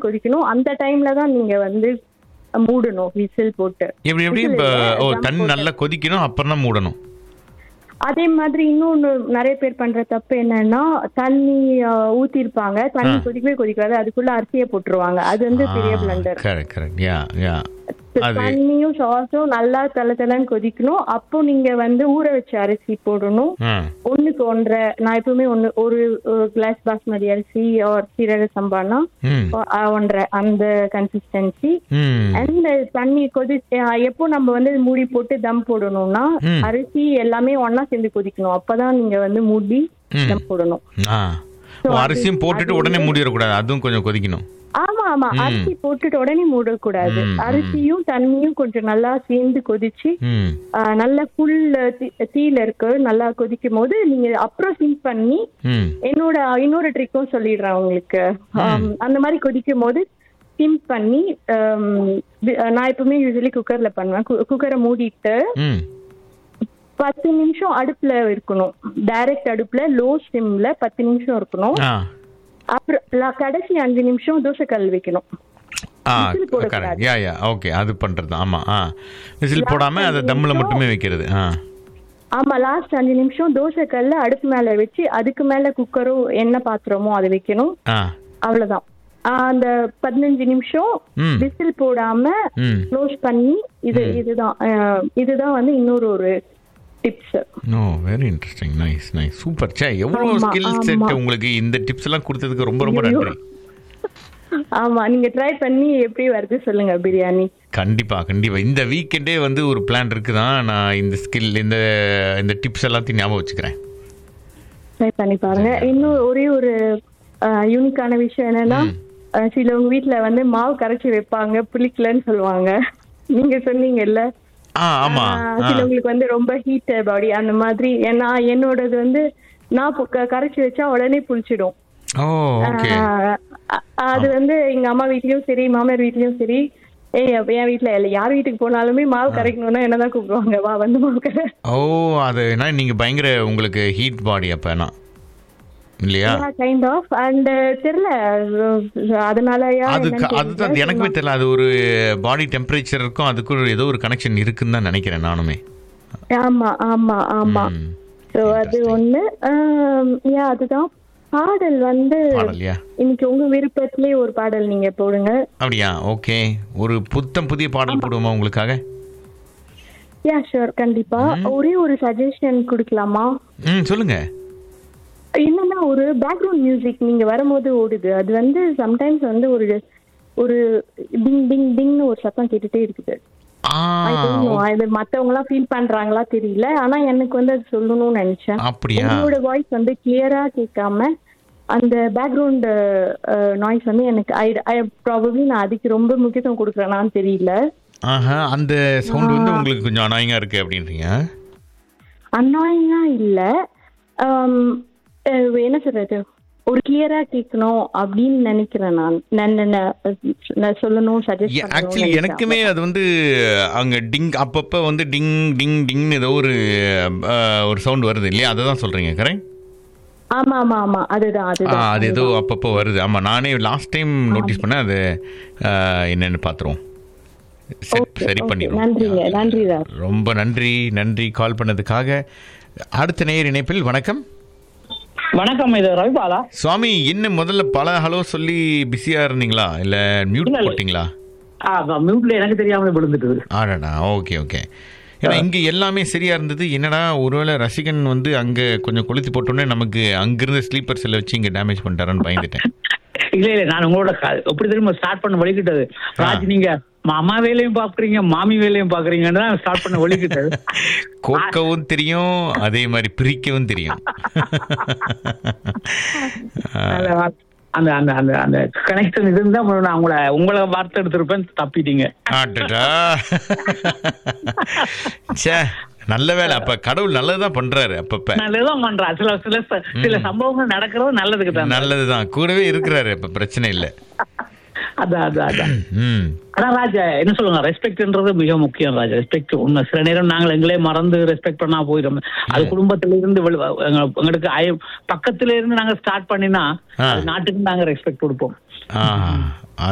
கொதிக்கணும் அந்த டைம்ல தான் நீங்க வந்து மூடணும் விசில் போட்டு எப்படி எப்படி Whistle இப்போ இல்ல, ஓ dum தண்ணி போட்டு. நல்லா கொதிக்கணும் அப்புறம் தான் மூடணும் அதே மாதிரி இன்னொன்னு நிறைய பேர் பண்ற தப்பு என்னன்னா தண்ணி ஊத்திருப்பாங்க தண்ணி ஆ. கொதிக்கவே கொதிக்காது அதுக்குள்ள அரிசியை போட்டுருவாங்க அது வந்து பெரிய blunder correct correct ya ya அது தண்ணியும் சாஸும் நல்லா தலை தலைன்னு கொதிக்கணும் அப்போ நீங்க வந்து ஊற வச்ச அரிசி போடணும் ஆ ஒண்ணுக்கு ஒன்றரை நான் எப்பவுமே ஒண்ணு ஒரு கிளாஸ் பாஸ்மதி அரிசி ஒரு சீரக சம்பானா ம் அஹ், ஒன்றரை அந்த கன்சிஸ்டன்சி ம் அண்ட் தண்ணி கொதி அஹ், எப்போ நம்ம வந்து மூடி போட்டு தம் போடணும்னா ம். அரிசி எல்லாமே ஒண்ணா சேர்ந்து கொதிக்கணும் அப்பதான் நீங்க வந்து மூடி ம். தம் போடணும் ஆ ஓ அரிசியும் போட்டுட்டு உடனே மூடிடக்கூடாது அதுவும் கொஞ்சம் கொதிக்கணும் ஆமா ஆமா ம். அரிசி போட்டுட்டு உடனே மூடக்கூடாது ம், ம். அரிசியும் தண்ணியும் கொஞ்சம் நல்லா சேர்ந்து கொதிச்சு ம் ஆஹ் நல்ல ஃபுல் தீல இருக்கு நல்லா கொதிக்கும் போது நீங்க அப்புறம் சிம் பண்ணி ம் என்னோட இன்னொரு ட்ரிக்கும் சொல்லிடுறேன் உங்களுக்கு ஆம், அந்த மாதிரி கொதிக்கும் போது சிம் பண்ணி ஆம், வி- நான் எப்பவுமே யூஸ்வலி குக்கர்ல பண்ணுவேன் குக்கரை மூடிட்டு ம் பத்து நிமிஷம் அடுப்புல இருக்கணும் டைரக்ட் அடுப்புல லோ சிம்ல பத்து நிமிஷம் இருக்கணும் ஆ அப்புறம் ல- கடைசி அஞ்சு நிமிஷம் தோசைக்கல் வைக்கணும் ஆ விசில் போடக்கூடாது. கரெக்ட் யா யா ஓகே அது பண்ணுறது ஆமாம் ஆ விசில் போடாமல் அதை தம்மில் மட்டுமே வைக்கிறது ஆ ஆமா லாஸ்ட் அஞ்சு நிமிஷம் தோசைக்கல்ல அடுப்பு மேல வச்சு அதுக்கு மேல குக்கரோ என்ன பாத்திரமோ அதை வைக்கணும் ஆ அவ்வளவுதான் ஆஹ் அந்த பதினஞ்சு நிமிஷம் ம் விசில் போடாம ம் க்ளோஸ் பண்ணி இது இதுதான் ஆஹ் இதுதான் வந்து இன்னொரு ஒரு tips oh very interesting nice nice super சே எவ்வளோ ஆமா, ஸ்கில் செட் ஆமா. உங்களுக்கு இந்த டிப்ஸ் எல்லாம் கொடுத்ததுக்கு ரொம்ப ரொம்ப ஐயோ. நன்றி ஆமா நீங்க ட்ரை பண்ணி எப்படி வருது சொல்லுங்க பிரியாணி கண்டிப்பா கண்டிப்பா இந்த வீக்கெண்டே வந்து ஒரு பிளான் இருக்குதான் நான் இந்த ஸ்கில் இந்த இந்த டிப்ஸ் எல்லாத்தையும் ஞாபகம் வச்சுக்கிறேன் ட்ரை பண்ணி பாருங்க இன்னும் ஒரே ஒரு யூனிக்கான விஷயம் என்னன்னா ம். ஆஹ் சிலவங்க வீட்ல வந்து மாவு கரைச்சி வைப்பாங்க புளிக்கலன்னு சொல்லுவாங்க நீங்க சொன்னீங்கல்ல ஆ ஆமா ஆஹ் ஆ சிலவங்களுக்கு வந்து ரொம்ப ஹீட் பாடி அந்த மாதிரி ஏன்னா என்னோடது வந்து நான் பு- க- கரைச்சி வச்சா உடனே புளிச்சிடும் ஓ ஓகே ஆஹ் அ- அது வந்து எங்க அம்மா வீட்லயும் சரி மாமியார் வீட்லயும் சரி ஏய் அப்ப என் வீட்ல இல்ல யார் வீட்டுக்கு போனாலுமே மாவு கரைக்கணும்னா என்னதான் கூப்பிடுவாங்க வா வந்து மாவு கரை ஓ அது என்ன நீங்க பயங்கர உங்களுக்கு ஹீட் பாடி அப்பனா இல்லையா கைண்ட் ஆஃப் அண்ட் தெரியல அஹ் அதனாலயா அதுக்கு என்னன்னு அதுதான் தெரியல. எனக்குமே தெரியல அது ஒரு பாடி டெம்பரேச்சர் இருக்கும் அதுக்கு ஒரு ஏதோ ஒரு கனெக்ஷன் இருக்குன்னு தான் நினைக்கிறேன் நானுமே ஆமா ஆமா ஆமா ம். சோ அது ஒண்ணு யா அதுதான் பாடல் வந்து பாடலையா இன்னைக்கு உங்க விருப்பத்திலே ஒரு பாடல் நீங்க போடுங்க அப்படியா ஓகே ஒரு புத்தம் புதிய பாடல் போடுவோமா உங்களுக்காக யா ஷூர் கண்டிப்பா ஒரே ஒரு சஜஷன் கொடுக்கலாமா ம் சொல்லுங்க என்னன்னா ஒரு பேக்ரவுண்ட் மியூசிக் நீங்க வரும்போது ஓடுது அது வந்து சம்டைம்ஸ் வந்து ஒரு ஒரு டிங் டிங் டிங்னு ஒரு சத்தம் கேட்டுட்டே இருக்குது ஆ I don't know. இது மத்தவங்க எல்லாம் ஃபீல் பண்றாங்களா தெரியல ஆனா எனக்கு வந்து அது சொல்லணும்னு நினைச்சேன் அப்படியா உங்களோட வாய்ஸ் வந்து கிளியரா கேட்காம அந்த பேக்ரவுண்ட் நாய்ஸ் வந்து எனக்கு ஐ ப்ராபப்ளி நான் அதுக்கு ரொம்ப முக்கியத்துவம் கொடுக்குறேனான்னு தெரியல ஆஹா அந்த சவுண்ட் வந்து உங்களுக்கு கொஞ்சம் அனாயிங்கா இருக்கு அப்படின்றீங்க அன்னாயிங்கா இல்ல ஆம், அஹ், என்ன சொல்றது ஒரு கிளியரா கேட்கணும் அப்படின்னு நினைக்கிறேன் நான் நான் நான் நான் சொல்லணும் சஜஸ்ட் ஆக்சுவலி எனக்குமே அது வந்து அங்க டிங் அப்பப்ப வந்து டிங் டிங் டிங்னு ஏதோ ஒரு அஹ், ஒரு சவுண்ட் வருது இல்லையா அதை தான் சொல்றீங்க கரெக்ட் ஆமா ஆமா ஆமா அதுதான் ஆ அதுதான் அது ஏதோ அப்பப்போ வருது ஆமா நானே லாஸ்ட் டைம் நோட்டீஸ் பண்ணேன் அது அஹ், என்னன்னு பார்த்துருவோம் சரி Okay, சரி okay. பண்ணிடுவோம் நன்றிங்க நன்றி ராஜ் ரொம்ப நன்றி நன்றி கால் பண்ணதுக்காக அடுத்த நேயர் இணைப்பில் வணக்கம் வணக்கம் இது ரவிபாலா சுவாமி என்ன முதல்ல பல ஹலோ சொல்லி பிஸியா இருந்தீங்களா இல்ல மியூட் இல்ல, இல்ல. போட்டீங்களா ஆ மியூட்ல எனக்கு தெரியாம விழுந்துட்டு ஆடாடா ஓகே ஓகே ஏன்னா இங்க எல்லாமே சரியா இருந்தது என்னடா ஒருவேளை ரசிகன் வந்து அங்க கொஞ்சம் கொளுத்தி போட்டோன்னே நமக்கு அங்கிருந்த ஸ்லீப்பர் செல்ல வச்சு இங்க டேமேஜ் பண்ணிட்டாரான்னு பயந்துட்டேன் இல்ல இல்ல நான் உங்களோட க- எப்படி தெரியுமா ஸ்டார்ட் பண்ண வலிக்கிட்டது ராஜ் நீங்க மாமா வேலையும் பாக்குறீங்க மாமி வேலையும் பாக்குறீங்கன்னு தான் ஸ்டார்ட் பண்ண வலிக்கிட்டது கோக்கவும் தெரியும் அதே மாதிரி பிரிக்கவும் தெரியும் அந்த அந்த அந்த அந்த அந்த கனெக்ஷன் இருந்தா நான் உங்களை உங்களை வார்த்தை எடுத்திருப்பேன் தப்பிட்டீங்க ஆட்டடா ச்சே நல்ல வேலை அப்ப கடவுள் நல்லதுதான் பண்றாரு அப்பப்ப நல்லதான் பண்றா சில சில ச- சில சம்பவங்கள் நடக்கிறது நல்லதுக்கு தான் நல்லதுதான் கூடவே இருக்கிறாரு இப்ப பிரச்சனை இல்ல அதான் அதான் அதான் ம் ஆனா ராஜா என்ன சொல்லுங்க ரெஸ்பெக்ட்ன்றது மிக முக்கியம் ராஜா ரெஸ்பெக்ட் உண்மை சில நேரம் நாங்கள் எங்களே மறந்து ரெஸ்பெக்ட் பண்ணா போயிடும் அது குடும்பத்தில இருந்து வெளி- எங்க- எங்களுக்கு அய- பக்கத்துல இருந்து நாங்க ஸ்டார்ட் பண்ணினா ஆ. அது நாட்டுக்கு நாங்க ரெஸ்பெக்ட் கொடுப்போம் ஆ